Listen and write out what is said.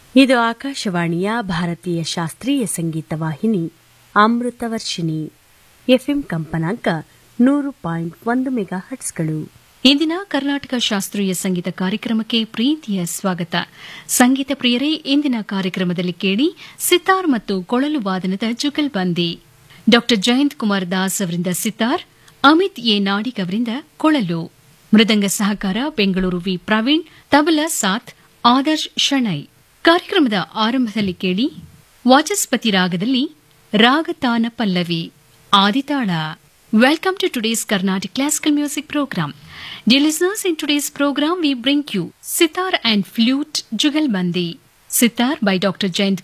ಇದು ಆಕಾಶವಾಣಿಯ ಭಾರತೀಯ ಶಾಸ್ತ್ರೀಯ ಸಂಗೀತ ವಾಹಿನಿ ಅಮೃತವರ್ಷಿಣಿ ಎಫ್ಎಂ ಕಂಪನಾಂಕ ನೂರು ಪಾಯಿಂಟ್ ಒಂದು ಮೆಗಾ ಹಟ್ಸ್ಗಳು ಇಂದಿನ ಕರ್ನಾಟಕ ಶಾಸ್ತ್ರೀಯ ಸಂಗೀತ ಕಾರ್ಯಕ್ರಮಕ್ಕೆ ಪ್ರೀತಿಯ ಸ್ವಾಗತ ಸಂಗೀತ ಪ್ರಿಯರೇ ಇಂದಿನ ಕಾರ್ಯಕ್ರಮದಲ್ಲಿ ಕೇಳಿ ಸಿತಾರ್ ಮತ್ತು ಕೊಳಲು ವಾದನದ ಜುಗಲ್ಬಂದಿ ಡಾ ಜಯಂತ್ ಕುಮಾರ್ ದಾಸ್ ಅವರಿಂದ ಸಿತಾರ್ ಅಮಿತ್ ಎ ನಾಡಿಗ್ ಅವರಿಂದ ಕೊಳಲು ಮೃದಂಗ ಸಹಕಾರ ಬೆಂಗಳೂರು ವಿ ಪ್ರವೀಣ್ ತಬಲ ಸಾಥ್ ಆದರ್ಶ್ ಶಣೈ ಕಾರ್ಯಕ್ರಮದ ಆರಂಭದಲ್ಲಿ ಕೇಳಿ ವಾಚಸ್ಪತಿ ರಾಗದಲ್ಲಿ ರಾಗತಾನ Pallavi ಆದಿತಾಳ Welcome to today's Carnatic Classical Music Program. Dear listeners, in today's program we bring you Sitar and Flute Jugalbandi. Sitar by Dr. Jayant